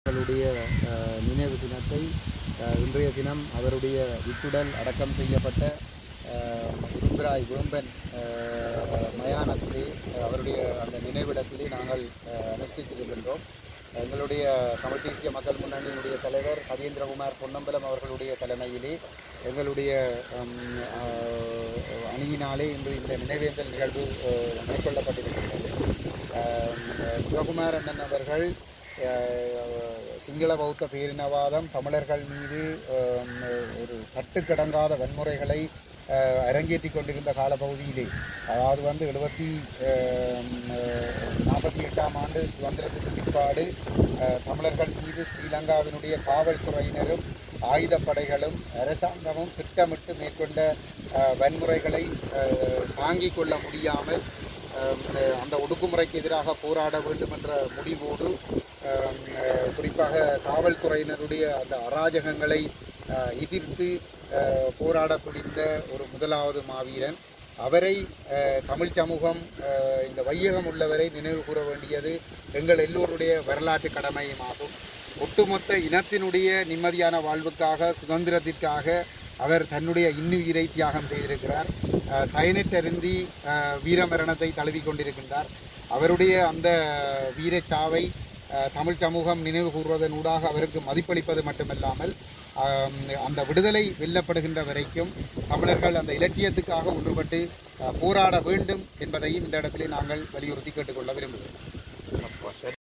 அவர்களுடைய அஹ், நினைவு தினத்தை அஹ், இன்றைய தினம் அவருடைய வித்துடல் அடக்கம் செய்யப்பட்ட அஹ், உரும்பிராய் வேம்பன் அஹ், மயானத்திலே அஹ், அவருடைய அந்த நினைவிடத்திலே நாங்கள் அஹ், அனுஷ்டித்திருக்கின்றோம் எங்களுடைய தமிழ் தேசிய மக்கள் முன்னணியினுடைய தலைவர் கஜேந்திரகுமார் பொன்னம்பலம் அவர்களுடைய தலைமையிலே எங்களுடைய ஹம், ஆஹ், அணியினாலே இன்று இந்த நினைவேந்தல் நிகழ்வு ஆஹ், மேற்கொள்ளப்பட்டிருக்கின்றது ஆஹ், சிவகுமார் அண்ணன் அவர்கள் ஆஹ், சிங்கள பௌத்த பேரினவாதம் தமிழர்கள் மீது ஆஹ், ஒரு கட்டுக்கடங்காத வன்முறைகளை ஆஹ், அரங்கேற்றிக் கொண்டிருந்த காலப்பகுதியிலே அதாவது வந்து எழுபத்தி நாற்பத்தி எட்டாம் ஆண்டு சுதந்திரத்துக்கு பிற்பாடு ஆஹ், தமிழர்கள் மீது ஸ்ரீலங்காவினுடைய காவல்துறையினரும் ஆயுதப்படைகளும் அரசாங்கமும் திட்டமிட்டு மேற்கொண்ட ஆஹ், வன்முறைகளை ஆஹ், தாங்கிக் கொள்ள முடியாமல் ஆஹ், அந்த ஒடுக்குமுறைக்கு எதிராக போராட வேண்டும் என்ற முடிவோடு ஆஹ், ஆஹ், குறிப்பாக காவல்துறையினருடைய அந்த அராஜகங்களை ஆஹ், எதிர்த்து ஆஹ், போராட துடிந்த ஒரு முதலாவது மாவீரன் அவரை ஆஹ், தமிழ் சமூகம் ஆஹ், இந்த வையகம் உள்ளவரை நினைவு கூற வேண்டியது எங்கள் எல்லோருடைய வரலாற்று கடமையுமாகும் ஒட்டுமொத்த இனத்தினுடைய நிம்மதியான வாழ்வுக்காக சுதந்திரத்திற்காக அவர் தன்னுடைய இன்னுயிரை தியாகம் செய்திருக்கிறார் அஹ், சயனிட் அருந்தி அஹ், வீரமரணத்தை தழுவி கொண்டிருக்கின்றார் அவருடைய அந்த வீரச்சாவை அஹ், தமிழ் சமூகம் நினைவு கூறுவதன் ஊடாக அவருக்கு மதிப்பளிப்பது மட்டுமல்லாமல் ஆம், அந்த விடுதலை வெல்லப்படுகின்ற வரைக்கும் தமிழர்கள் அந்த இலட்சியத்துக்காக ஒன்றுபட்டு அஹ், போராட வேண்டும் என்பதையும் இந்த இடத்திலே நாங்கள் வலியுறுத்தி கேட்டுக்கொள்ள விரும்புகிறோம்